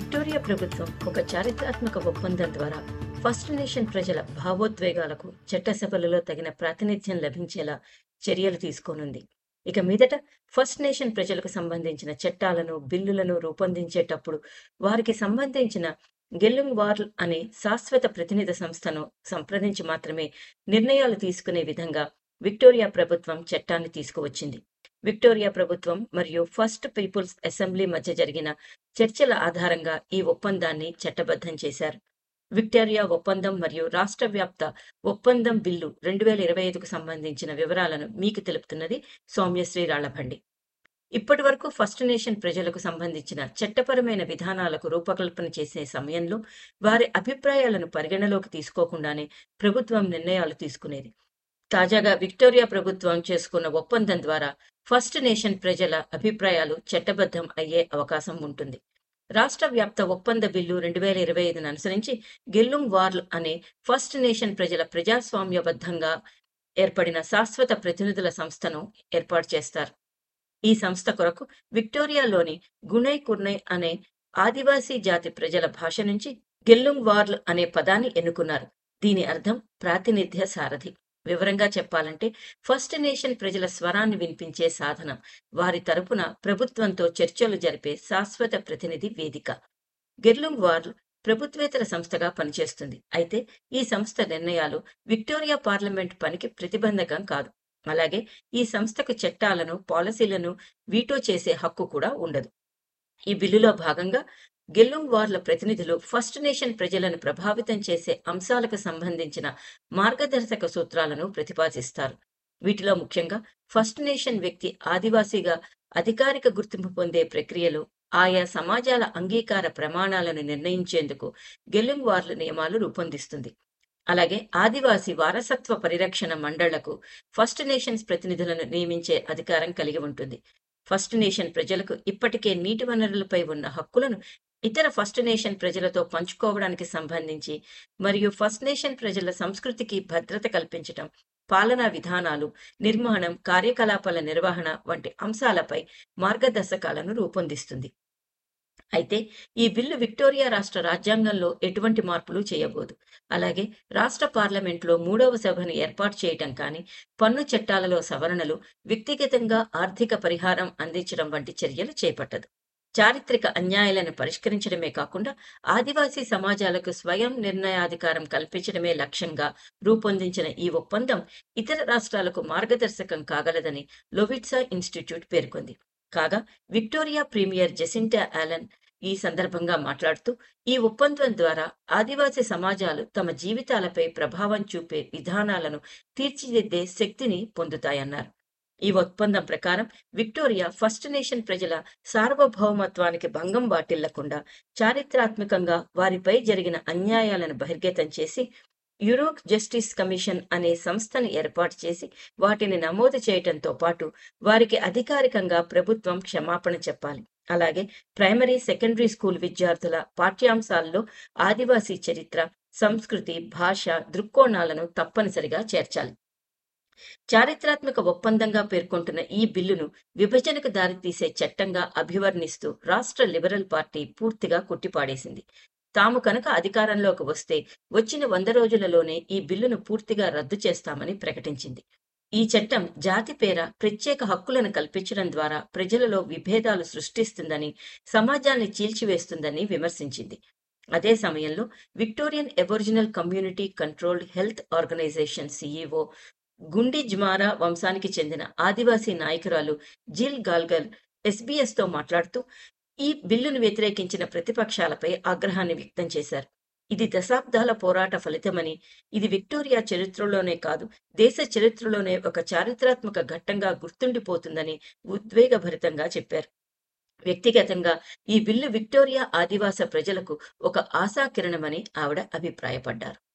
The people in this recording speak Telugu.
విక్టోరియా ప్రభుత్వం ఒక చారిత్రాత్మక ఒప్పందం ద్వారా ఫస్ట్ నేషన్ ప్రజల భావోద్వేగాలకు చట్టసభలలో తగిన ప్రాతినిధ్యం లభించేలా చర్యలు తీసుకోనుంది ఇక మీదట ఫస్ట్ నేషన్ ప్రజలకు సంబంధించిన చట్టాలను బిల్లులను రూపొందించేటప్పుడు వారికి సంబంధించిన గెల్లుంగ్ వార్ల్ అనే శాశ్వత ప్రతినిధి సంస్థను సంప్రదించి మాత్రమే నిర్ణయాలు తీసుకునే విధంగా విక్టోరియా ప్రభుత్వం చట్టాన్ని తీసుకువచ్చింది విక్టోరియా ప్రభుత్వం మరియు ఫస్ట్ పీపుల్స్ అసెంబ్లీ మధ్య జరిగిన చర్చల ఆధారంగా ఈ ఒప్పందాన్ని చట్టబద్ధం చేశారు విక్టోరియా ఒప్పందం మరియు రాష్ట్ర వ్యాప్త ఒప్పందం బిల్లు రెండు వేల ఇరవై ఐదుకు సంబంధించిన వివరాలను మీకు తెలుపుతున్నది సౌమ్యశ్రీ రాళ్లభండి ఇప్పటి వరకు ఫస్ట్ నేషన్ ప్రజలకు సంబంధించిన చట్టపరమైన విధానాలకు రూపకల్పన చేసే సమయంలో వారి అభిప్రాయాలను పరిగణలోకి తీసుకోకుండానే ప్రభుత్వం నిర్ణయాలు తీసుకునేది తాజాగా విక్టోరియా ప్రభుత్వం చేసుకున్న ఒప్పందం ద్వారా ఫస్ట్ నేషన్ ప్రజల అభిప్రాయాలు చట్టబద్ధం అయ్యే అవకాశం ఉంటుంది రాష్ట్ర వ్యాప్త ఒప్పంద బిల్లు రెండు వేల ఇరవై ఐదును అనుసరించి గెల్లుంగ్ వార్ల్ అనే ఫస్ట్ నేషన్ ప్రజల ప్రజాస్వామ్యబద్ధంగా ఏర్పడిన శాశ్వత ప్రతినిధుల సంస్థను ఏర్పాటు చేస్తారు ఈ సంస్థ కొరకు విక్టోరియాలోని గునై కుర్నై అనే ఆదివాసీ జాతి ప్రజల భాష నుంచి గెల్లుంగ్ వార్ల్ అనే పదాన్ని ఎన్నుకున్నారు దీని అర్థం ప్రాతినిధ్య సారథి వివరంగా చెప్పాలంటే ఫస్ట్ నేషన్ ప్రజల స్వరాన్ని వినిపించే సాధనం వారి తరపున ప్రభుత్వంతో చర్చలు జరిపే శాశ్వత ప్రతినిధి వేదిక గెర్లుంగ్ వార్ల్ ప్రభుత్వేతర సంస్థగా పనిచేస్తుంది అయితే ఈ సంస్థ నిర్ణయాలు విక్టోరియా పార్లమెంట్ పనికి ప్రతిబంధకం కాదు అలాగే ఈ సంస్థకు చట్టాలను పాలసీలను వీటో చేసే హక్కు కూడా ఉండదు ఈ బిల్లులో భాగంగా గెల్లుంగ్ వార్ల ప్రతినిధులు ఫస్ట్ నేషన్ ప్రజలను ప్రభావితం చేసే అంశాలకు సంబంధించిన మార్గదర్శక సూత్రాలను ప్రతిపాదిస్తారు వీటిలో ముఖ్యంగా ఫస్ట్ నేషన్ వ్యక్తి ఆదివాసీగా అధికారిక గుర్తింపు పొందే ప్రక్రియలో ఆయా సమాజాల అంగీకార ప్రమాణాలను నిర్ణయించేందుకు గెల్లుంగ్ వార్ల నియమాలు రూపొందిస్తుంది అలాగే ఆదివాసీ వారసత్వ పరిరక్షణ మండళ్లకు ఫస్ట్ నేషన్స్ ప్రతినిధులను నియమించే అధికారం కలిగి ఉంటుంది ఫస్ట్ నేషన్ ప్రజలకు ఇప్పటికే నీటి వనరులపై ఉన్న హక్కులను ఇతర ఫస్ట్ నేషన్ ప్రజలతో పంచుకోవడానికి సంబంధించి మరియు ఫస్ట్ నేషన్ ప్రజల సంస్కృతికి భద్రత కల్పించటం పాలనా విధానాలు నిర్మాణం కార్యకలాపాల నిర్వహణ వంటి అంశాలపై మార్గదర్శకాలను రూపొందిస్తుంది అయితే ఈ బిల్లు విక్టోరియా రాష్ట్ర రాజ్యాంగంలో ఎటువంటి మార్పులు చేయబోదు అలాగే రాష్ట్ర పార్లమెంట్లో మూడవ సభను ఏర్పాటు చేయటం కానీ పన్ను చట్టాలలో సవరణలు వ్యక్తిగతంగా ఆర్థిక పరిహారం అందించడం వంటి చర్యలు చేపట్టదు చారిత్రక అన్యాయాలను పరిష్కరించడమే కాకుండా ఆదివాసీ సమాజాలకు స్వయం నిర్ణయాధికారం కల్పించడమే లక్ష్యంగా రూపొందించిన ఈ ఒప్పందం ఇతర రాష్ట్రాలకు మార్గదర్శకం కాగలదని లొవిట్సా ఇన్స్టిట్యూట్ పేర్కొంది కాగా విక్టోరియా ప్రీమియర్ జెసింటా ఆలన్ ఈ సందర్భంగా మాట్లాడుతూ ఈ ఒప్పందం ద్వారా ఆదివాసీ సమాజాలు తమ జీవితాలపై ప్రభావం చూపే విధానాలను తీర్చిదిద్దే శక్తిని పొందుతాయన్నారు ఈ ఒప్పందం ప్రకారం విక్టోరియా ఫస్ట్ నేషన్ ప్రజల సార్వభౌమత్వానికి భంగం వాటిల్లకుండా చారిత్రాత్మకంగా వారిపై జరిగిన అన్యాయాలను బహిర్గతం చేసి యూరోక్ జస్టిస్ కమిషన్ అనే సంస్థను ఏర్పాటు చేసి వాటిని నమోదు చేయటంతో పాటు వారికి అధికారికంగా ప్రభుత్వం క్షమాపణ చెప్పాలి అలాగే ప్రైమరీ సెకండరీ స్కూల్ విద్యార్థుల పాఠ్యాంశాల్లో ఆదివాసీ చరిత్ర సంస్కృతి భాష దృక్కోణాలను తప్పనిసరిగా చేర్చాలి చారిత్రాత్మక ఒప్పందంగా పేర్కొంటున్న ఈ బిల్లును విభజనకు దారితీసే చట్టంగా అభివర్ణిస్తూ రాష్ట్ర లిబరల్ పార్టీ పూర్తిగా కొట్టిపాడేసింది తాము కనుక అధికారంలోకి వస్తే వచ్చిన వంద రోజులలోనే ఈ బిల్లును పూర్తిగా రద్దు చేస్తామని ప్రకటించింది ఈ చట్టం జాతి పేర ప్రత్యేక హక్కులను కల్పించడం ద్వారా ప్రజలలో విభేదాలు సృష్టిస్తుందని సమాజాన్ని చీల్చివేస్తుందని విమర్శించింది అదే సమయంలో Victorian Aboriginal community controlled health organisation CEO గుండి జ్మారా వంశానికి చెందిన ఆదివాసీ నాయకురాలు జిల్ గాల్గల్ ఎస్బీఎస్ తో మాట్లాడుతూ ఈ బిల్లును వ్యతిరేకించిన ప్రతిపక్షాలపై ఆగ్రహాన్ని వ్యక్తం చేశారు ఇది దశాబ్దాల పోరాట ఫలితమని ఇది విక్టోరియా చరిత్రలోనే కాదు దేశ చరిత్రలోనే ఒక చారిత్రాత్మక ఘట్టంగా గుర్తుండిపోతుందని ఉద్వేగభరితంగా చెప్పారు వ్యక్తిగతంగా ఈ బిల్లు విక్టోరియా ఆదివాస ప్రజలకు ఒక ఆశాకిరణమని ఆవిడ అభిప్రాయపడ్డారు